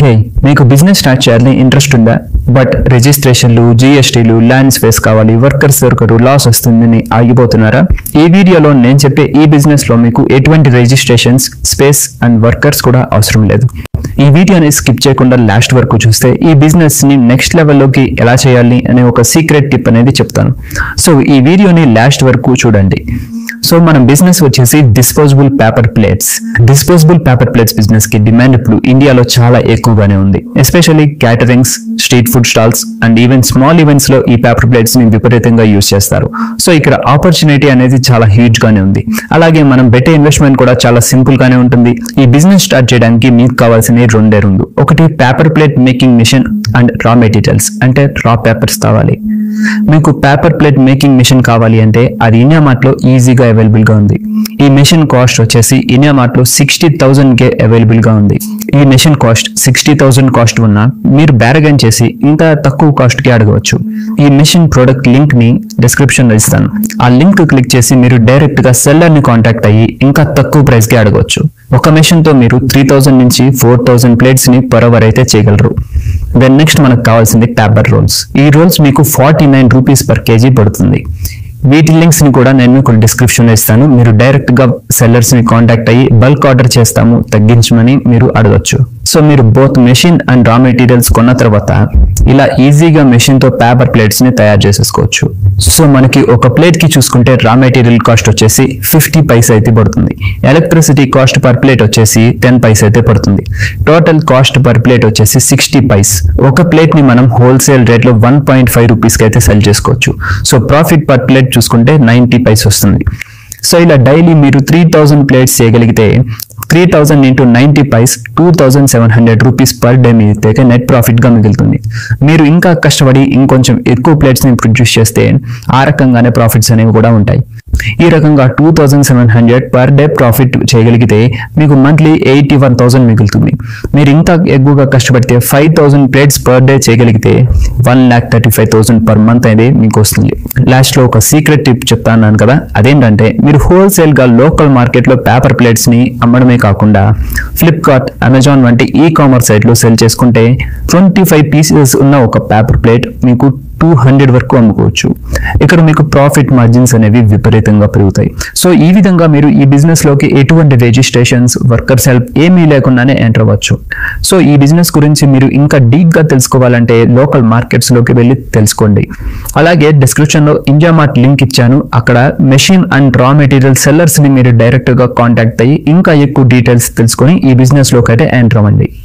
హే మీకు business start చేయాలని interest ఉందా బట్ రిజిస్ట్రేషన్లు జిఎస్టీలు ల్యాండ్ స్పేస్ కావాలి వర్కర్స్ దొరకరు లాస్ వస్తుందని ఆగిపోతున్నారా ఈ వీడియోలో నేను చెప్పే ఈ బిజినెస్ లో మీకు ఎటువంటి రిజిస్ట్రేషన్స్ స్పేస్ అండ్ వర్కర్స్ కూడా అవసరం లేదు ఈ వీడియోని స్కిప్ చేయకుండా లాస్ట్ వరకు చూస్తే ఈ బిజినెస్ ని నెక్స్ట్ లెవెల్లోకి ఎలా చేయాలి అనే ఒక సీక్రెట్ టిప్ అనేది చెప్తాను సో ఈ వీడియోని లాస్ట్ వరకు చూడండి సో మన బిజినెస్ వచ్చేసి disposable paper plates disposable paper plates business కి డిమాండ్ ఇప్పుడు ఇండియాలో చాలా ఎక్కువగానే ఉంది especially caterings street food stalls and even small events లో ఈ పేపర్ ప్లేట్స్ ని విపరీతంగా యూజ్ చేస్తారు సో ఇక్కడ ఆపర్చునిటీ అనేది చాలా హ్యూజ్ గానే ఉంది అలాగే మనం పెట్టే ఇన్వెస్ట్మెంట్ కూడా చాలా సింపుల్ గానే ఉంటుంది ఈ బిజినెస్ స్టార్ట్ చేయడానికి మీకు కావాల్సిన రెండే రెండు ఒకటి paper plate making machine and raw materials అంటే రా పేపర్స్ కావాలి మీకు పేపర్ ప్లేట్ మేకింగ్ మిషన్ కావాలి అంటే అది ఇండియా మార్ట్ లో ఈజీగా అవైలబుల్ గా ఉంది ఈ మెషిన్ కాస్ట్ వచ్చేసి ఇండియా మార్ట్ లో సిక్స్టీ థౌసండ్ కే అవైలబుల్ గా ఉంది ఈ machine cost sixty thousand cost ఉన్నా మీరు బ్యారగన్ చేసి ఇంకా తక్కువ కాస్ట్ కి అడగవచ్చు ఈ మెషిన్ ప్రొడక్ట్ లింక్ ని డిస్క్రిప్షన్ లో ఇస్తాను ఆ లింక్ క్లిక్ చేసి మీరు డైరెక్ట్ గా సెల్లర్ ని కాంటాక్ట్ అయ్యి ఇంకా తక్కువ ప్రైస్ కి అడగవచ్చు ఒక మెషిన్ తో మీరు త్రీ థౌసండ్ నుంచి ఫోర్ థౌసండ్ ప్లేట్స్ ని పర్ అవర్ అయితే చేయగలరు దెన్ నెక్స్ట్ మనకు కావాల్సింది పేపర్ రోల్స్ ఈ రోల్స్ మీకు forty nine rupees per kg పడుతుంది వీటి లింక్స్ ని కూడా నేను మీకు డిస్క్రిప్షన్ లో ఇస్తాను మీరు డైరెక్ట్ గా సెల్లర్స్ ని కాంటాక్ట్ అయ్యి బల్క్ ఆర్డర్ చేస్తాము తగ్గించమని మీరు అడగచ్చు సో మీరు both machine and raw materials కొన్న తర్వాత ఇలా ఈజీగా మెషిన్ తో పేపర్ ప్లేట్స్ ని తయారు చేసేసుకోవచ్చు సో మనకి ఒక ప్లేట్ కి చూసుకుంటే రా మెటీరియల్ కాస్ట్ వచ్చేసి ఫిఫ్టీ పైస్ అయితే పడుతుంది ఎలక్ట్రిసిటీ కాస్ట్ పర్ ప్లేట్ వచ్చేసి టెన్ పైస్ అయితే పడుతుంది టోటల్ కాస్ట్ పర్ ప్లేట్ వచ్చేసి సిక్స్టీ పైస్ ఒక ప్లేట్ ని మనం హోల్సేల్ రేట్ లో వన్ పాయింట్ ఫైవ్ రూపీస్ కి అయితే సెల్ చేసుకోవచ్చు సో ప్రాఫిట్ పర్ ప్లేట్ చూసుకుంటే నైన్టీ పైస్ వస్తుంది సో ఇలా డైలీ మీరు త్రీ థౌజండ్ ప్లేట్స్ చేయగలిగితే three thousand into ninety paise two thousand seven hundred rupees per day మీదైతే నెట్ ప్రాఫిట్ గా మిగులుతుంది మీరు ఇంకా కష్టపడి ఇంకొంచెం ఎక్కువ ప్లేట్స్ ని ప్రొడ్యూస్ చేస్తే ఆ రకంగానే ప్రాఫిట్స్ అనేవి కూడా ఉంటాయి ఈ రకంగా two thousand seven hundred per day profit చేయగలిగితే మీకు మంత్లీ ఎయిటీ వన్ థౌసండ్ మిగులుతుంది మీరు ఇంకా ఎక్కువగా కష్టపడితే five thousand plates per day చేయగలిగితే one lakh thirty five thousand per month అనేది మీకు వస్తుంది లాస్ట్ లో ఒక సీక్రెట్ టిప్ చెప్తాను కదా అదేంటంటే మీరు హోల్సేల్ గా లోకల్ మార్కెట్ లో పేపర్ ప్లేట్స్ ని అమ్మడమే కాకుండా ఫ్లిప్కార్ట్ అమెజాన్ వంటి ఈ కామర్స్ సైట్ లో సెల్ చేసుకుంటే ట్వంటీ ఫైవ్ పీసెస్ ఉన్న ఒక పేపర్ ప్లేట్ మీకు టూ హండ్రెడ్ వరకు అమ్ముకోవచ్చు ఇక్కడ మీకు ప్రాఫిట్ మార్జిన్స్ అనేవి విపరీతంగా పెరుగుతాయి సో ఈ విధంగా మీరు ఈ బిజినెస్ లోకి ఎటువంటి రిజిస్ట్రేషన్స్ వర్కర్స్ హెల్ప్ ఏమీ లేకుండానే ఎంటర్ అవ్వచ్చు సో ఈ బిజినెస్ గురించి మీరు ఇంకా డీప్ గా తెలుసుకోవాలంటే లోకల్ మార్కెట్స్ లోకి వెళ్ళి తెలుసుకోండి అలాగే డిస్క్రిప్షన్ లో ఇండియా మార్ట్ లింక్ ఇచ్చాను అక్కడ machine and raw material sellers ని మీరు డైరెక్ట్ గా కాంటాక్ట్ అయ్యి ఇంకా ఎక్కువ డీటెయిల్స్ తెలుసుకొని ఈ బిజినెస్ లోకి అయితే ఎంటర్ అవ్వండి